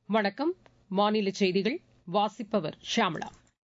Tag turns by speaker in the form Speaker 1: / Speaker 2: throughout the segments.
Speaker 1: வணக்கம் மாநில செய்திகள் வாசிப்பவர் ஷியாமளா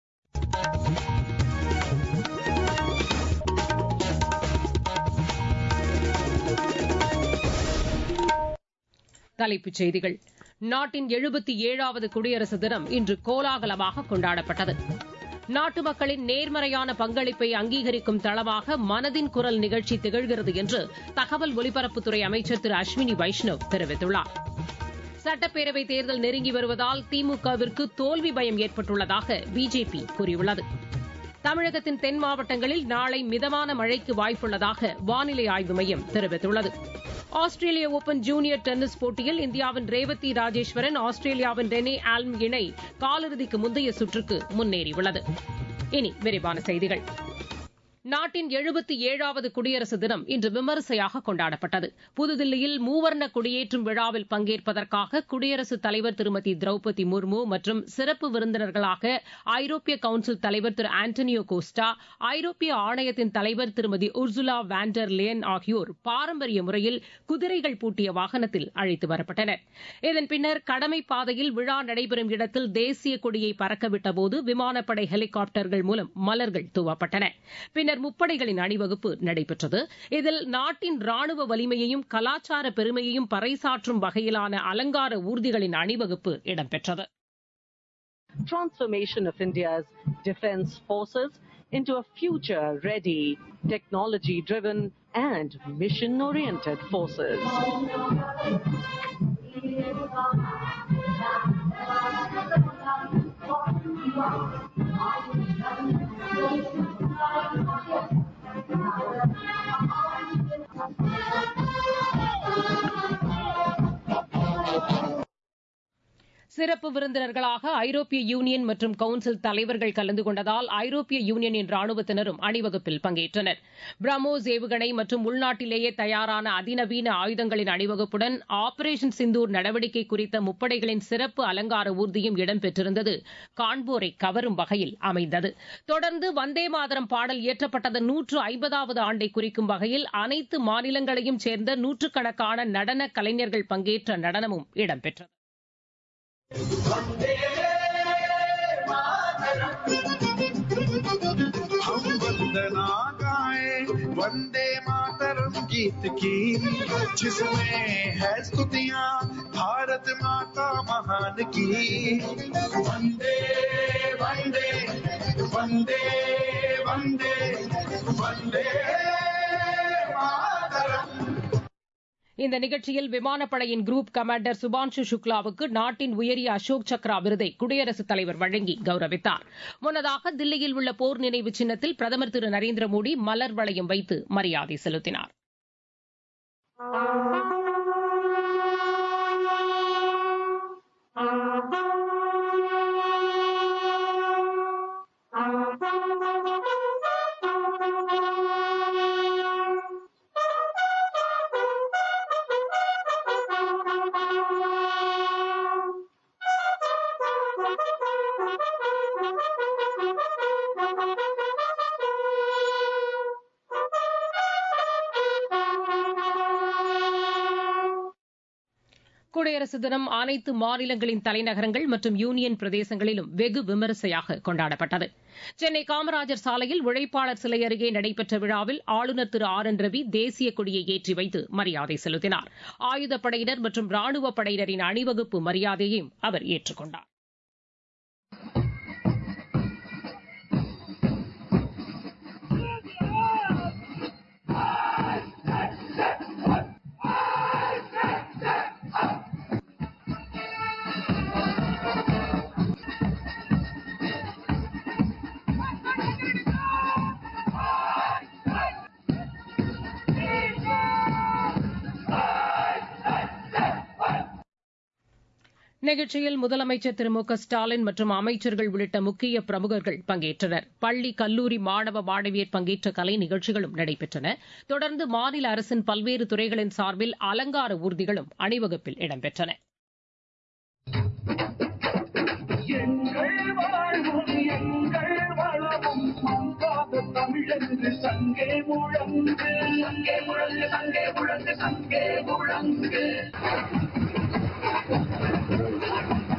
Speaker 1: தலைப்புச் செய்திகள் நாட்டின் எழுபத்தி ஏழாவது குடியரசு தினம் இன்று கோலாகலமாக கொண்டாடப்பட்டது நாட்டு மக்களின் நேர்மறையான பங்களிப்பை அங்கீகரிக்கும் தளமாக மனதின் குரல் நிகழ்ச்சி திகழ்கிறது என்று தகவல் ஒலிபரப்புத்துறை அமைச்சர் திரு அஸ்வினி வைஷ்ணவ் தெரிவித்துள்ளார் சட்டப்பேரவைத் தேர்தல் நெருங்கி வருவதால் திமுகவிற்கு தோல்வி பயம் ஏற்பட்டுள்ளதாக பிஜேபி கூறியுள்ளது தமிழகத்தின் தென் மாவட்டங்களில் நாளை மிதமான மழைக்கு வாய்ப்புள்ளதாக வானிலை ஆய்வு மையம் தெரிவித்துள்ளது ஆஸ்திரேலிய ஒபன் ஜூனியர் டென்னிஸ் போட்டியில் இந்தியாவின் ரேவதி ராஜேஸ்வரன் ஆஸ்திரேலியாவின் ரெனே ஆல்ம் இணை காலிறுதிக்கு முந்தைய சுற்றுக்கு முன்னேறியுள்ளது இனி விரிவான செய்திகள் நாட்டின் எழுபத்தி ஏழாவது குடியரசு தினம் இன்று விமரிசையாக கொண்டாடப்பட்டது புதுதில்லியில் மூவர்ண கொடியேற்றும் விழாவில் பங்கேற்பதற்காக குடியரசுத் தலைவர் திருமதி திரௌபதி முர்மு மற்றும் சிறப்பு விருந்தினர்களாக ஐரோப்பிய கவுன்சில் தலைவர் திரு ஆண்டனியோ கோஸ்டா ஐரோப்பிய ஆணையத்தின் தலைவர் திருமதி உர்சுலா வேண்டர் லேன் ஆகியோர் பாரம்பரிய முறையில் குதிரைகள் பூட்டிய வாகனத்தில் அழைத்து வரப்பட்டனர் இதன் பின்னர் கடமை பாதையில் விழா நடைபெறும் இடத்தில் தேசிய கொடியை பறக்கவிட்டபோது விமானப்படை ஹெலிகாப்டர்கள் மூலம் மலர்கள் தூவப்பட்டன பின்னர் முப்படைகளின் அணிவகுப்பு நடைபெற்றது இதில் நாட்டின் ராணுவ வலிமையையும் கலாச்சார பெருமையையும் பறைசாற்றும் வகையிலான அலங்கார ஊர்திகளின் அணிவகுப்பு இடம்பெற்றது
Speaker 2: transformation of India's defense forces into a future ready, technology driven, and mission oriented forces.
Speaker 1: சிறப்பு விருந்தினர்களாக ஐரோப்பிய யூனியன் மற்றும் கவுன்சில் தலைவர்கள் கலந்து கொண்டதால் ஐரோப்பிய யூனியனின் ராணுவத்தினரும் அணிவகுப்பில் பங்கேற்றனர் பிரம்மோஸ் ஏவுகணை மற்றும் உள்நாட்டிலேயே தயாரான அதிநவீன ஆயுதங்களின் அணிவகுப்புடன் ஆபரேஷன் சிந்தூர் நடவடிக்கை குறித்த முப்படைகளின் சிறப்பு அலங்கார ஊர்தியும் இடம்பெற்றிருந்தது காண்போரை கவரும் வகையில் அமைந்தது தொடர்ந்து வந்தே மாதரம் பாடல் இயற்றப்பட்டதன் நூற்று ஐம்பதாவது ஆண்டை குறிக்கும் வகையில் அனைத்து மாநிலங்களையும் சேர்ந்த நூற்றுக்கணக்கான நடன கலைஞர்கள் பங்கேற்ற நடனமும் இடம்பெற்றது
Speaker 3: हम वंदना गाए वंदे मातरम गीत की जिसमें है स्तुतियां भारत माता महान की वंदे वंदे वंदे वंदे वंदे मातरम
Speaker 1: இந்த நிகழ்ச்சியில் விமானப்படையின் குரூப் கமாண்டர் சுபான்ஷு சுக்லாவுக்கு நாட்டின் உயரிய அசோக் சக்ரா விருதை குடியரசுத் தலைவர் வழங்கி கௌரவித்தார் முன்னதாக தில்லியில் உள்ள போர் நினைவு சின்னத்தில் பிரதமர் திரு நரேந்திர மோடி மலர் வளையம் வைத்து மரியாதை செலுத்தினார் குடியரசு தினம் அனைத்து மாநிலங்களின் தலைநகரங்கள் மற்றும் யூனியன் பிரதேசங்களிலும் வெகு விமரிசையாக கொண்டாடப்பட்டது சென்னை காமராஜர் சாலையில் உழைப்பாளர் சிலை அருகே நடைபெற்ற விழாவில் ஆளுநர் திரு ஆர் என் ரவி தேசிய கொடியை ஏற்றி வைத்து மரியாதை செலுத்தினார் ஆயுதப்படையினர் மற்றும் ராணுவப் படையினரின் அணிவகுப்பு மரியாதையையும் அவர் ஏற்றுக்கொண்டார் நிகழ்ச்சியில் முதலமைச்சர் திரு மு க ஸ்டாலின் மற்றும் அமைச்சர்கள் உள்ளிட்ட முக்கிய பிரமுகர்கள் பங்கேற்றனர் பள்ளி கல்லூரி மாணவ மாணவியர் பங்கேற்ற கலை நிகழ்ச்சிகளும் நடைபெற்றன தொடர்ந்து மாநில அரசின் பல்வேறு துறைகளின் சார்பில் அலங்கார ஊர்திகளும் அணிவகுப்பில் இடம்பெற்றன
Speaker 3: எங்கள் வாழ்வும் எங்கள் வளமும் மங்காத தமிழென்று சங்கே முழங்கு சங்கே முழங்கு சங்கே முழங்கு சங்கே முழங்கு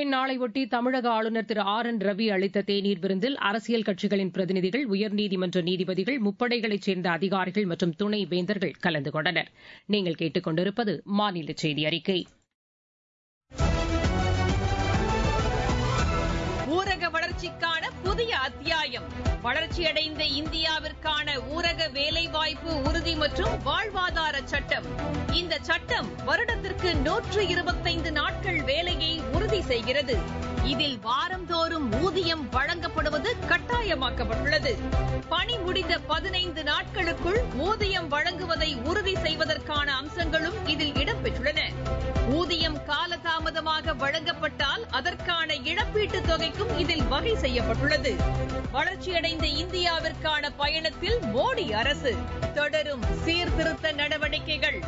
Speaker 1: நாளையொட்டி தமிழக ஆளுநர் திரு ஆர் என் ரவி அளித்த தேநீர் விருந்தில் அரசியல் கட்சிகளின் பிரதிநிதிகள் உயர்நீதிமன்ற நீதிபதிகள் முப்படைகளைச் சேர்ந்த அதிகாரிகள் மற்றும் துணை வேந்தர்கள் கலந்து கொண்டனர் நீங்கள் கேட்டுக் கொண்டிருப்பது மாநில செய்தி அறிக்கை
Speaker 4: ஊரக வளர்ச்சிக்கான புதிய அத்தியாயம் வளர்ச்சியடைந்த இந்தியாவிற்கான ஊரக வேலைவாய்ப்பு உறுதி மற்றும் வாழ்வாதார சட்டம் இந்த சட்டம் வருடத்திற்கு நூற்று இருபத்தைந்து நாட்கள் வேலையை உறுதி செய்கிறது இதில் வாரந்தோறும் ஊதியம் வழங்கப்படுவது கட்டாயமாக்கப்பட்டுள்ளது பணி முடிந்த பதினைந்து நாட்களுக்குள் ஊதியம் வழங்குவதை உறுதி செய்வதற்கான அம்சங்களும் இதில் இடம்பெற்றுள்ளன ஊதியம் காலதாமதமாக வழங்கப்பட்டால் அதற்கான இழப்பீட்டுத் தொகைக்கும் இதில் வகை செய்யப்பட்டுள்ளது வளர்ச்சியடைந்த இந்தியாவிற்கான பயணத்தில் மோடி அரசு தொடரும் சீர்திருத்த நடவடிக்கைகள்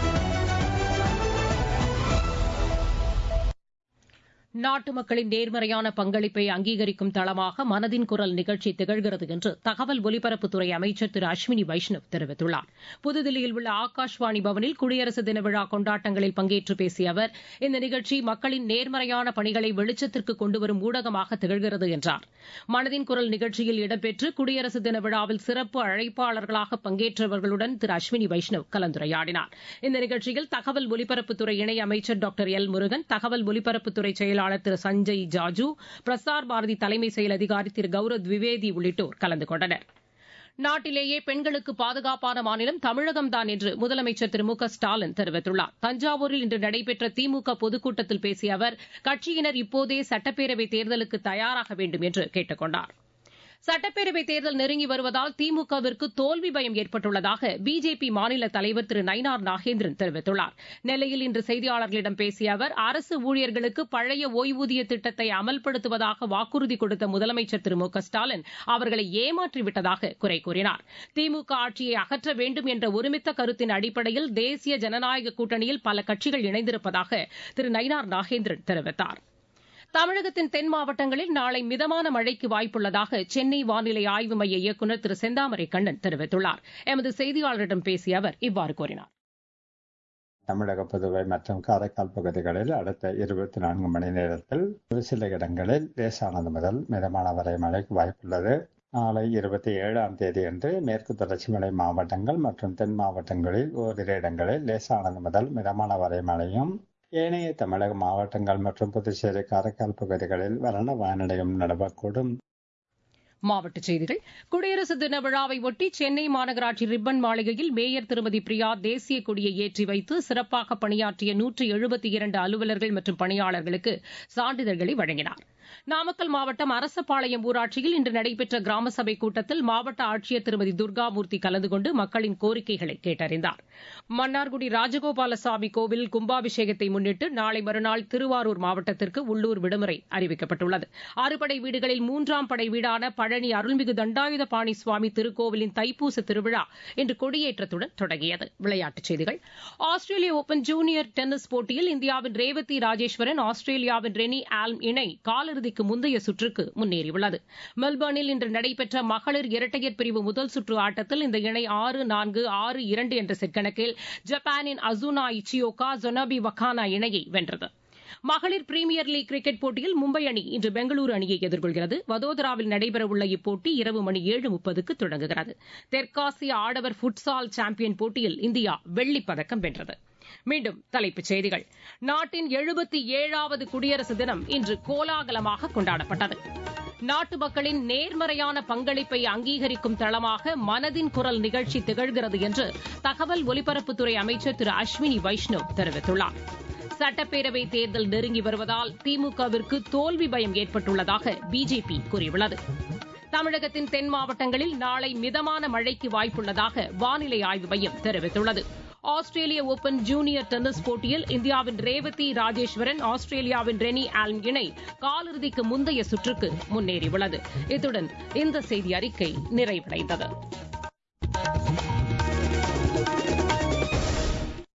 Speaker 1: நாட்டு மக்களின் நேர்மறையான பங்களிப்பை அங்கீகரிக்கும் தளமாக மனதின் குரல் நிகழ்ச்சி திகழ்கிறது என்று தகவல் ஒலிபரப்புத்துறை அமைச்சர் திரு அஸ்வினி வைஷ்ணவ் தெரிவித்துள்ளார் புதுதில்லியில் உள்ள ஆகாஷ்வாணி பவனில் குடியரசு தின விழா கொண்டாட்டங்களில் பங்கேற்று பேசிய அவர் இந்த நிகழ்ச்சி மக்களின் நேர்மறையான பணிகளை வெளிச்சத்திற்கு கொண்டுவரும் ஊடகமாக திகழ்கிறது என்றார் மனதின் குரல் நிகழ்ச்சியில் இடம்பெற்று குடியரசு தின விழாவில் சிறப்பு அழைப்பாளர்களாக பங்கேற்றவர்களுடன் திரு அஸ்வினி வைஷ்ணவ் கலந்துரையாடினார் இந்த நிகழ்ச்சியில் தகவல் ஒலிபரப்புத்துறை இணை அமைச்சர் டாக்டர் எல் முருகன் தகவல் ஒலிபரப்புத்துறை செயலாளர் திரு சஞ்சய் ஜாஜு பிரசார் பாரதி தலைமை செயல் அதிகாரி திரு கௌரவ் திவேதி உள்ளிட்டோர் கலந்து கொண்டனர் நாட்டிலேயே பெண்களுக்கு பாதுகாப்பான மாநிலம் தமிழகம்தான் என்று முதலமைச்சர் திரு மு க ஸ்டாலின் தெரிவித்துள்ளார் தஞ்சாவூரில் இன்று நடைபெற்ற திமுக பொதுக்கூட்டத்தில் பேசிய அவர் கட்சியினர் இப்போதே சட்டப்பேரவைத் தேர்தலுக்கு தயாராக வேண்டும் என்று கேட்டுக் கொண்டார் சட்டப்பேரவைத் தேர்தல் நெருங்கி வருவதால் திமுகவிற்கு தோல்வி பயம் ஏற்பட்டுள்ளதாக பிஜேபி மாநில தலைவர் திரு நயினார் நாகேந்திரன் தெரிவித்துள்ளார் நெல்லையில் இன்று செய்தியாளர்களிடம் பேசிய அவர் அரசு ஊழியர்களுக்கு பழைய ஓய்வூதிய திட்டத்தை அமல்படுத்துவதாக வாக்குறுதி கொடுத்த முதலமைச்சர் திரு மு க ஸ்டாலின் அவர்களை ஏமாற்றிவிட்டதாக குறை கூறினார் திமுக ஆட்சியை அகற்ற வேண்டும் என்ற ஒருமித்த கருத்தின் அடிப்படையில் தேசிய ஜனநாயக கூட்டணியில் பல கட்சிகள் இணைந்திருப்பதாக திரு நயினார் நாகேந்திரன் தெரிவித்தார் தமிழகத்தின் தென் மாவட்டங்களில் நாளை மிதமான மழைக்கு வாய்ப்புள்ளதாக சென்னை வானிலை ஆய்வு மைய இயக்குநர் திரு செந்தாமரை கண்ணன் தெரிவித்துள்ளார் எமது செய்தியாளரிடம் பேசிய அவர் இவ்வாறு கூறினார்
Speaker 5: தமிழக புதுவை மற்றும் காரைக்கால் பகுதிகளில் அடுத்த இருபத்தி நான்கு மணி நேரத்தில் ஒரு சில இடங்களில் லேசானது முதல் மிதமான வரை மழைக்கு வாய்ப்புள்ளது நாளை இருபத்தி ஏழாம் தேதி அன்று மேற்கு தொடர்ச்சி மலை மாவட்டங்கள் மற்றும் தென் மாவட்டங்களில் ஓரிரு இடங்களில் லேசானது முதல் மிதமான வரை மழையும் ஏனைய தமிழக மாவட்டங்கள் மற்றும் புதுச்சேரி காரைக்கால் பகுதிகளில் வறண்ட வானிலையும் நிலவக்கூடும்
Speaker 1: மாவட்டச் செய்திகள் குடியரசு தின விழாவை ஒட்டி சென்னை மாநகராட்சி ரிப்பன் மாளிகையில் மேயர் திருமதி பிரியா தேசிய கொடியை ஏற்றி வைத்து சிறப்பாக பணியாற்றிய நூற்று எழுபத்தி இரண்டு அலுவலர்கள் மற்றும் பணியாளர்களுக்கு சான்றிதழ்களை வழங்கினார் நாமக்கல் மாவட்டம் அரசபாளையம் ஊராட்சியில் இன்று நடைபெற்ற கிராம சபை கூட்டத்தில் மாவட்ட ஆட்சியர் திருமதி துர்காமூர்த்தி கலந்து கொண்டு மக்களின் கோரிக்கைகளை கேட்டறிந்தார் மன்னார்குடி ராஜகோபாலசாமி கோவில் கும்பாபிஷேகத்தை முன்னிட்டு நாளை மறுநாள் திருவாரூர் மாவட்டத்திற்கு உள்ளூர் விடுமுறை அறிவிக்கப்பட்டுள்ளது அறுபடை வீடுகளில் மூன்றாம் படை வீடான பழனி அருள்மிகு தண்டாயுதபாணி சுவாமி திருக்கோவிலின் தைப்பூச திருவிழா இன்று கொடியேற்றத்துடன் தொடங்கியது விளையாட்டுச் செய்திகள் ஆஸ்திரேலிய ஓபன் ஜூனியர் டென்னிஸ் போட்டியில் இந்தியாவின் ரேவதி ராஜேஸ்வரன் ஆஸ்திரேலியாவின் ரெனி ஆல்ம் இணை காலிறுதிக்கு முந்தைய சுற்றுக்கு முன்னேறியுள்ளது மெல்பர்னில் இன்று நடைபெற்ற மகளிர் இரட்டையர் பிரிவு முதல் சுற்று ஆட்டத்தில் இந்த இணை ஆறு நான்கு ஆறு இரண்டு என்ற செட் கணக்கில் ஜப்பானின் அசுனா இச்சியோகா ஜொனாபி வக்கானா இணையை வென்றது மகளிர் பிரீமியர் லீக் கிரிக்கெட் போட்டியில் மும்பை அணி இன்று பெங்களூரு அணியை எதிர்கொள்கிறது வதோதராவில் நடைபெறவுள்ள இப்போட்டி இரவு மணி ஏழு முப்பதுக்கு தொடங்குகிறது தெற்காசிய ஆடவர் ஃபுட்சால் சாம்பியன் போட்டியில் இந்தியா வெள்ளிப் பதக்கம் வென்றது மீண்டும் தலைப்புச் செய்திகள் நாட்டின் எழுபத்தி ஏழாவது குடியரசு தினம் இன்று கோலாகலமாக கொண்டாடப்பட்டது நாட்டு மக்களின் நேர்மறையான பங்களிப்பை அங்கீகரிக்கும் தளமாக மனதின் குரல் நிகழ்ச்சி திகழ்கிறது என்று தகவல் ஒலிபரப்புத்துறை அமைச்சர் திரு அஸ்வினி வைஷ்ணவ் தெரிவித்துள்ளார் சட்டப்பேரவை தேர்தல் நெருங்கி வருவதால் திமுகவிற்கு தோல்வி பயம் ஏற்பட்டுள்ளதாக பிஜேபி கூறியுள்ளது தமிழகத்தின் தென் மாவட்டங்களில் நாளை மிதமான மழைக்கு வாய்ப்புள்ளதாக வானிலை ஆய்வு மையம் தெரிவித்துள்ளது ஆஸ்திரேலிய ஓபன் ஜூனியர் டென்னிஸ் போட்டியில் இந்தியாவின் ரேவதி ராஜேஸ்வரன் ஆஸ்திரேலியாவின் ரெனி ஆல்ம் இணை காலிறுதிக்கு முந்தைய சுற்றுக்கு முன்னேறியுள்ளது இத்துடன் இந்த செய்தி அறிக்கை நிறைவடைந்தது